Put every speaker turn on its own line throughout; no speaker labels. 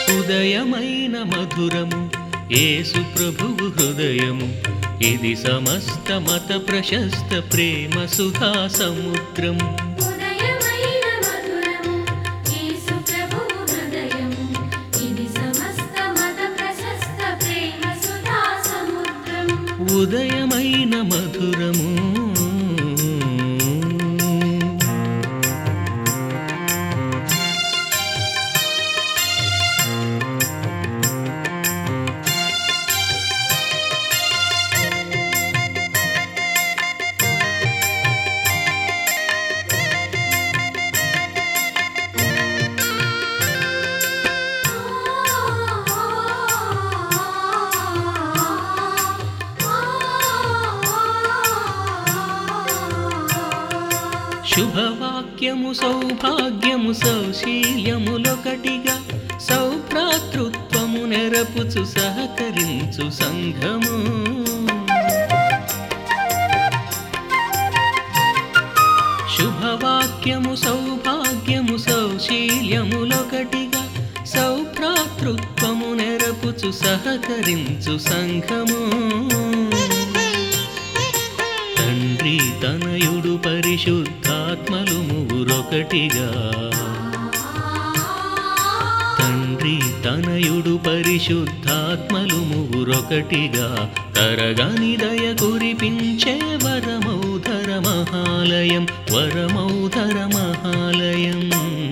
ఉదయమైన మధురము యేసు ప్రభువు హృదయము ఇది సమస్త మత ప్రశస్త ప్రేమ సుధా సముద్రం
ఉదయమైన మధురము యేసు ప్రభువు హృదయము ఇది సమస్త మత ప్రశస్త ప్రేమ సుధా సముద్రం
ఉదయమైన మధురము శుభవాక్యము సౌభాగ్యము సౌశీల్యములొకటిగా సౌభ్రాతృత్వము నెరపుచు సహకరించు సంఘము శుభవాక్యము సౌభాగ్యము సౌశీల్యములొకటిగా సౌభ్రాతృత్వము నెరపుచు సహకరించు సంఘము తండ్రి తనయుడు పరిశుద్ధాత్మలు ముగురొకటిగా తండ్రి తనయుడు పరిశుద్ధాత్మలు ముగురొకటిగా తరగని దయ కురిపించే వరమౌధర మహాలయం వరమౌధర మహాలయం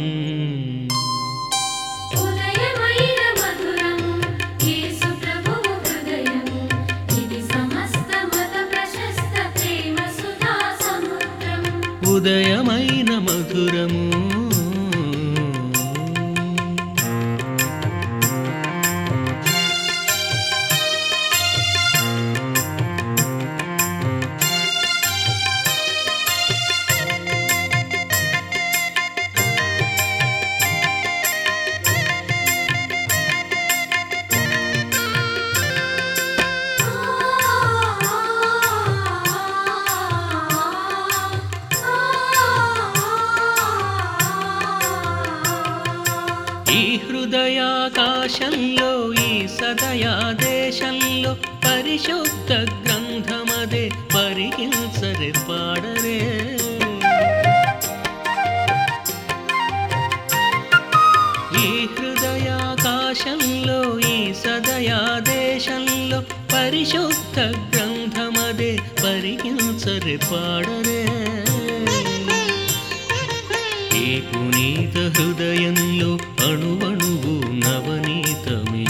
ఉదయమైన మధురము యేసు ప్రభువు హృదయము ఇది సమస్త మత ప్రశస్త ప్రేమ సుధా సముద్రం
ఉదయమైన మధురము ఈ హృదయాకాశంలో ఈ సదయా దేశంలో పరిశుద్ధ గ్రంథమదే పరిహింసరే పాడరే ఈ హృదయాకాశంలో ఈ సదయా దేశంలో పరిశుద్ధ గ్రంథమదే పరిహింసరే పాడరే ఈ పునీత హృదయంలో అణువణువు నవనీతమే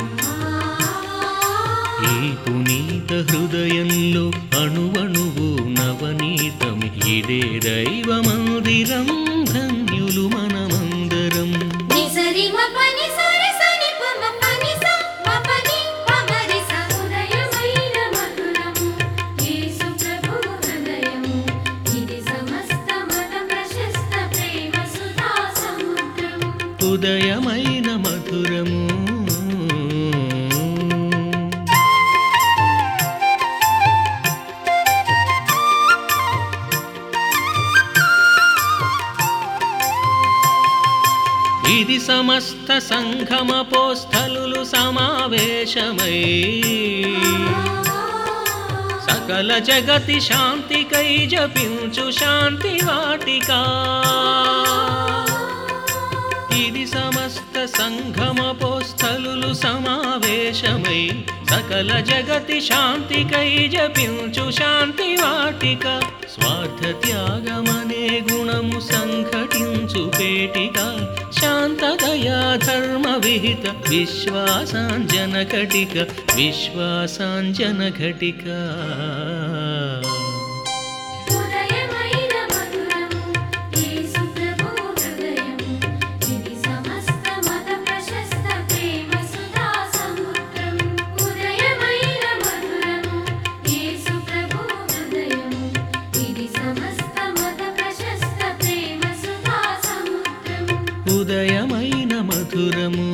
ఈ పునీత హృదయంలో అణువణువు నవనీతమే ఇదే దైవ మందిరం ధన్యులు మనమందరం
నిసరి మపని సరి సని పమ పని స మపని పమరి స ఉదయమైన మధురము యేసు ప్రభువు హృదయము ఇది సమస్త మత ప్రశస్త ప్రేమ సుధా సముద్రం
ఉదయమైన మధురము ఇది సమస్త సంఘమపోస్థలులు సమావేశమై సకల జగతి శాంతికై జపించు శాంతి వాటికా ఇది సమస్త సంఘమపోస్థలులు సమావేశమై సకల జగతి శాంతికై జపించు శాంతి వాటిక స్వార్థ త్యాగమనే గుణము సంఘటించు పేటిక శాంతదయా ధర్మ విహిత విశ్వాసాంజన ఘటిక విశ్వాసాంజన ఘటిక
ఉదయమైన మధురము యేసు ప్రభువు హృదయము ఇది సమస్త మత ప్రశస్త ప్రేమ సుధా సముద్రం ఉదయమైన మధురము యేసు ప్రభువు హృదయము ఇది సమస్త మత ప్రశస్త ప్రేమ సుధా సముద్రం
ఉదయమైన మధురము